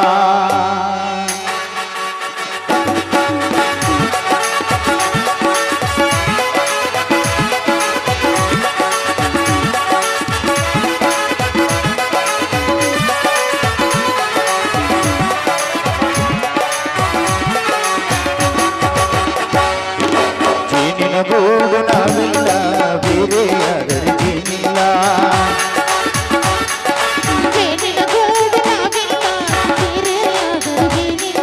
Speaker 1: ಜೀನಿನ ಗೂಡು ನಾವೆಲ್ಲ ಬೇರೆಯಾದರೆ ಜೀನಿಲ್ಲ
Speaker 5: ಜೇನಿನ ಗೂಡು ನಾವಿಲ್ಲ, ಬೇರೆಯಾದರೇನಿಲ್ಲ.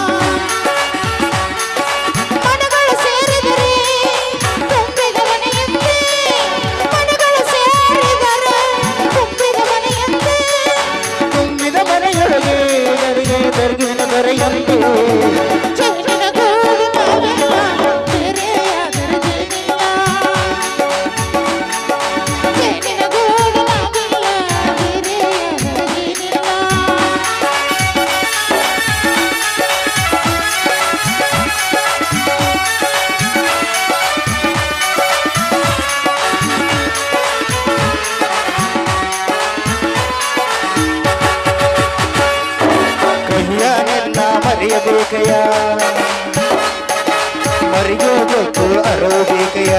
Speaker 5: ಮನಗಳು ಸೇರಿದರೆ ತುಂಬಿದ ಮನೆಯಂತೆ ಮನಗಳು ಸೇರಿದರೆ ತುಂಬಿದ ಮನೆಯಂತೆ
Speaker 1: ತುಂಬಿದ ಮನೆಯೊಳಗೆ ನರಿಗೆ ಬೆರಗಿನ ದೊರೆಯಂತೆ
Speaker 5: ಜೇನಿನ ಗೂಡು ನಾವಿಲ್ಲ, ಬೇರೆಯಾದರೆ ಜೇನಿಲ್ಲ. ಜೇನಿನ ಗೂಡು ನಾವಿಲ್ಲ, ಬೇರೆಯಾದರೆ ಜೇನಿಲ್ಲ.
Speaker 1: ಕಹಿಯನೆಲ್ಲ ಮರೆಯಬೇಕಯ್ಯ ಮರೆಯೋದಕ್ಕೂ ಅರೋಬೇಕಯ್ಯ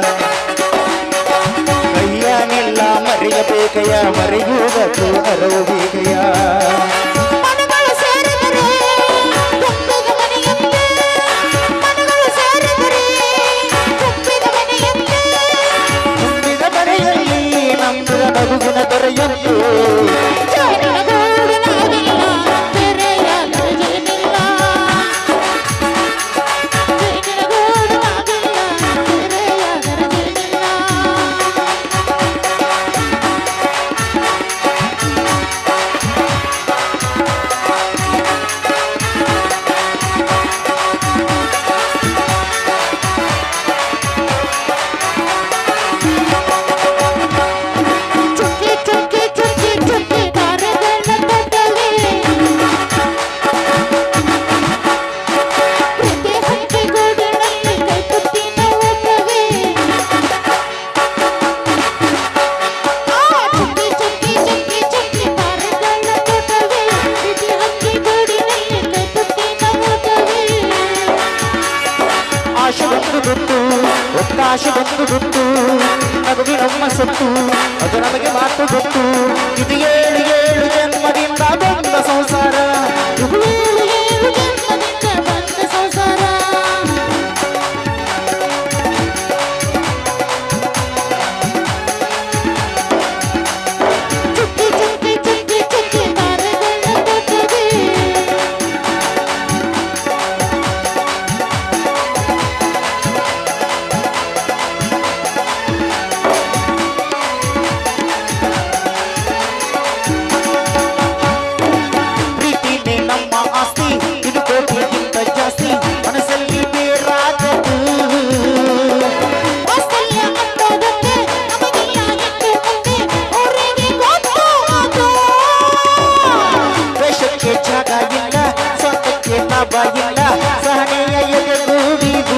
Speaker 1: ಕಹಿಯನೆಲ್ಲ ಮರೆಯಬೇಕಯ್ಯ ಮರೆಯುವುದಕ್ಕೂ ಅರೋಬೇಕಯ್ಯ
Speaker 5: ಮನಗಳು ಸೇರಿದರೆ ತುಂಬಿದ ಮನೆಯಂತೆ ಮನಗಳು ಸೇರಿದರೆ ತುಂಬಿದ ಮನೆಯಂತೆ
Speaker 1: ತುಂಬಿದ ಮನೆಯಲ್ಲಿ ನಮ್ಮದ ನಗುವಿನ ದೊರೆಯಂತೆ
Speaker 5: ಜೇನಿನ ಗೂಡು ನಾವಿಲ್ಲ ಬೇರೆಯಾದರೆ ಜೇನಿಲ್ಲ ಜೇನಿನ ಗೂಡು ನಾವಿಲ್ಲ ಬೇರೆಯಾದರೆ ಜೇನಿಲ್ಲ
Speaker 1: ಿ ಆಶೆ ಬಂದು ಬಿಟ್ಟು ನಗುವಿ ನಮ್ಮ ಸೊತ್ತು ಅದು ನಮಗೆ ಮಾತು ಗೊತ್ತು ಇದು ಏಳು ಏಳು ಜನ್ಮದಿಂದ ಬಂದ ಸಂಸಾರ
Speaker 5: ಏಳು ಏಳು ಜನ್ಮದಿಂದ ಬಂದ ಸಂಸಾರ ಚುಕ್ಕಿ ಚುಕ್ಕಿ ಚುಕ್ಕಿ ಚುಕ್ಕಿ ತಾರೆಗಳ ಕೊಟ್ಟದೆ
Speaker 1: ಪ್ರೀತಿನೇ ನಮ್ಮ ಆಸ್ತಿ ಇದು ಕೋಟಿಗಿಂತ ಜಾಸ್ತಿ ಮನಸ್ಸಲ್ಲಿ ಬೇರಾಗದು
Speaker 5: ವಾತ್ಸಲ್ಯ ಅನ್ನೋದಕ್ಕೆ ನಮಗೆಲ್ಲ ಎತ್ತು ಮುಂದೆ ಅವರಿಗೆ ಗೊತ್ತು ಅದು.
Speaker 1: ದ್ವೇಷಕ್ಕೆ ಜಾಗ ಇಲ್ಲ ಸ್ವಂತಕ್ಕೆ ಲಾಭ ಇಲ್ಲ ಸಹನೆಯ ಎದೆಗೂಡಿದು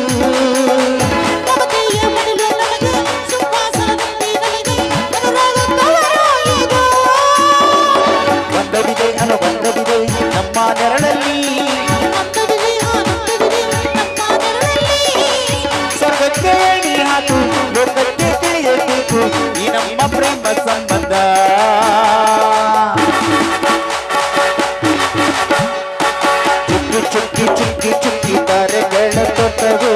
Speaker 5: ಮಮತೆಯ ಮಡಿಲು ನಮಗೆ ಸಿಂಹಾಸನದಲ್ಲಿ ನಮಗೆ ಅನುರಾಗ ಇದು.
Speaker 1: ಬಂದವಿದೆ ಅನುಬಂಧವಿದೆ ನಮ್ಮ ನೆರಳಲ್ಲಿ
Speaker 5: ಅಂದವಿದೆ ಆನಂದವಿದೆ ನಮ್ಮ ನೆರಳಲ್ಲಿ.
Speaker 1: ಸ್ವರ್ಗಕ್ಕೆ ಎಣಿ ಹಾಕು ಲೋಕಕ್ಕೆ ತಿಳಿಯಬೇಕು ಈ ನಮ್ಮ ಪ್ರೇಮ ಸಂಬಂಧ ಚುಕ್ಕಿ ಚುಕ್ಕಿ ಚುಕ್ಕಿ ಚುಕ್ಕಿ ತಾರೆಗಳ ತೊಟ್ಟವು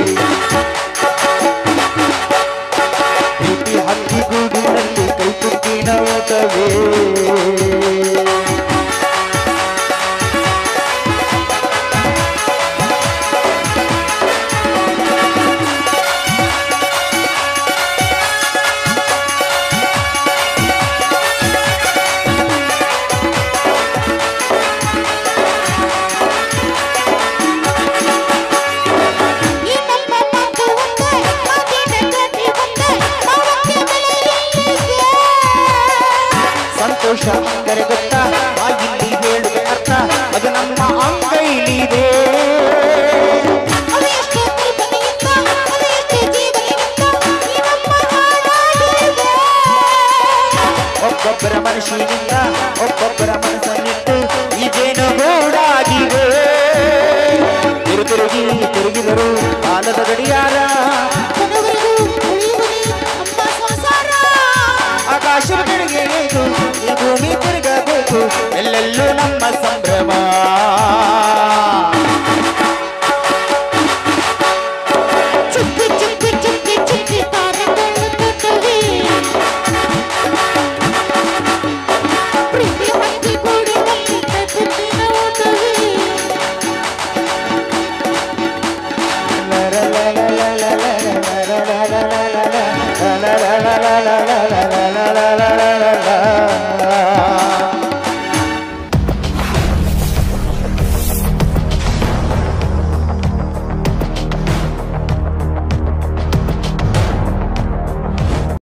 Speaker 1: ಪ್ರೀತಿ ಹಕ್ಕಿಗೂಡಿನಲ್ಲಿ ಕೈ ತುಕ್ಕಿನ ಓಟವೇ
Speaker 5: ಈ ನಮ್ಮ ಮಾತು ಒಂದೇ, ಮಾತಿನ ಗತಿ ಒಂದೇ, ಮಾವಕ್ಕೆ ಬೆಲೆ ಇಲ್ಲಿದೆ.
Speaker 1: ಸಂತೋಷ ಅಂದರೆ ಗೊತ್ತಾ ಬಾಯಿಲ್ಲಿ ಹೇಳುವ ಅರ್ಥ ಅದು ನಮ್ಮ ಅಂಗೈಲಿದೆ
Speaker 5: ಅದು ಎಷ್ಟೇ ಕಲ್ಪನೆಯಿಂದ, ಅದು ಎಷ್ಟೇ ಜೀವನದಿಂದ, ಈ ನಮ್ಮ ಹಾಡಾಗಿದೆ.
Speaker 1: ಒಬ್ಬೊಬ್ಬರ ಮನಸ್ಸಿನಿಂದ ಒಬ್ಬೊಬ್ಬರ ಮನಸ್ಸನ್ನಿಟ್ಟು ಈ ಜೇನುಗೂಡಾಗಿವೆ ತಿರು ತಿರುಗಿ ತಿರುಗಿದರು ಕಾಲದ ಗಡಿಯಾರ
Speaker 5: ಕೊನೆವರೆಗೂ ಉಳಿಯುವುದೇ ನಮ್ಮ ಸಂಸಾರ.
Speaker 1: ಆಕಾಶ